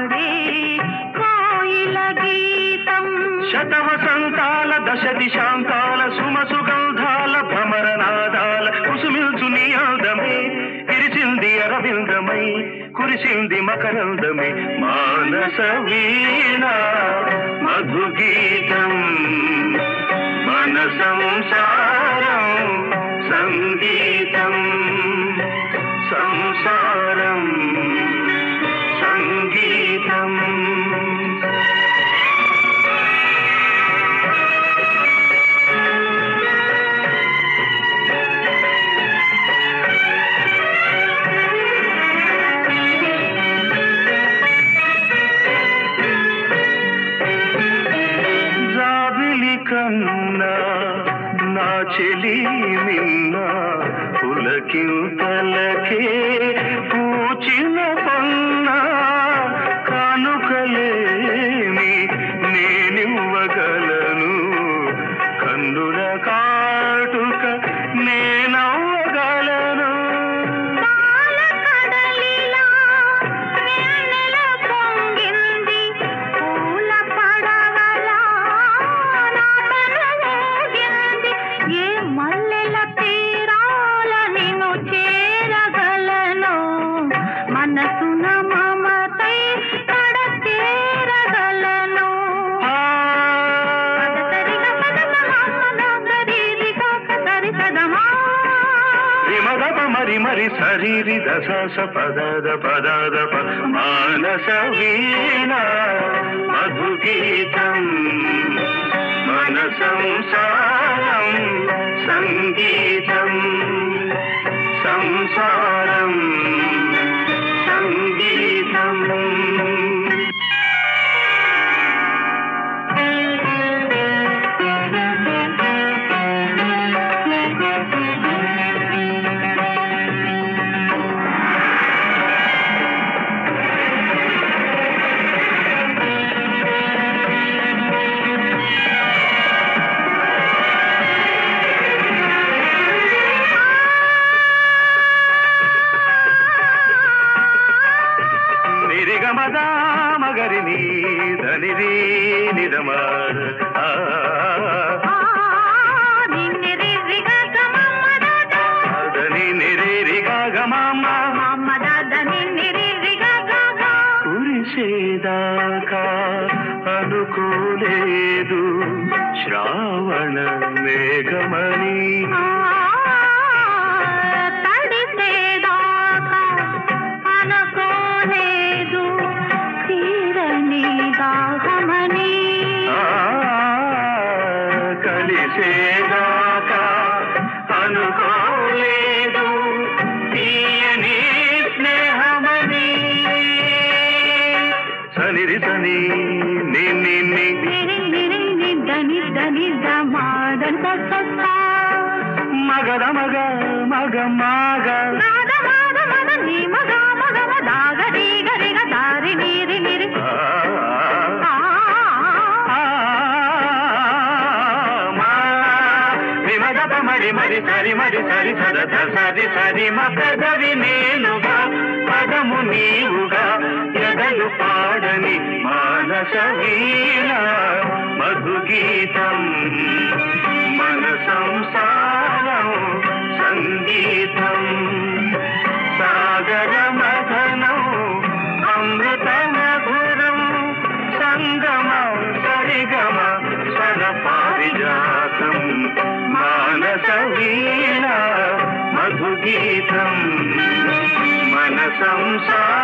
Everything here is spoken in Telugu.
పాడే కోయిల గీతం శతవసంతాల దశ దిశాంతాల సుమ సుగంధాల భ్రమరనాదాల కుసుమిల్చు నీ అందమే విరిసింది అరవిందమై కురిసింది మకరందమే మానస వీణ మధుగీతం మన సంసారం సంగీతం సంసారం సంగీతం జాబిలి కన్నా నా చెలి నిన్న పులకింతలకే పూచిన పన్న కానుకలేని నేనివ్వగలను కన్నుల కాటుక నేనవ్వగలను పాల కడలిలా వెన్నెల పొంగింది పూల పడవలా నా తనువూగింది ఏ మల్లెల తీరాల నిన్ను చేరగలను మనసున మమతై కడ చేరగలను ఆ సరిగ పదమ మమ్మద గరిరిగ సరి సదమా విమదప మరి మరి శరీరి దశ స పదద పదద ప మానస వీణ మధుగీతం మన సంసారం సంగీతం సంసారం సంగీతం నిరిగమద మగరిని ధనిరి నిరమ ఆ నిన్నెరిరిగ గమమ్మదద ధని నిరి గమమ్మ మమ్మదద నిన్నెరిరిగ గగ కురిసేదాకా అనుకోలేదు శ్రావణ మేఘమణి తడిసేదాకా అనుకోలేదు తీరని దాహమని ఆ, కలిసేదాకా అనుకోలేదు తీయని స్నేహమని సనిరి సని ని ని ని నిరి నిరి నిద్ద నిద్ద నిద్ద మాదంత సత్త మగద మగ మగ మగ నాద మాద మద నీ మగ మగ మదాగ రీగ రిగ దారి నీరి నిరి ఆ, ఆ ఆ, మా విమదప మరి మరి సరి మరి సరి సదత సరి సరి మకదవి నేనుగా పదము నీవుగా ఎదలు పాడని మానస వీణ మధుగీతం మన సంసారం సంగీతం సాగర మధనం అమృత మధురం సంగమ సరిగమ స్వర పారిజాతం మానస వీణ మధుగీతం మన సంసారం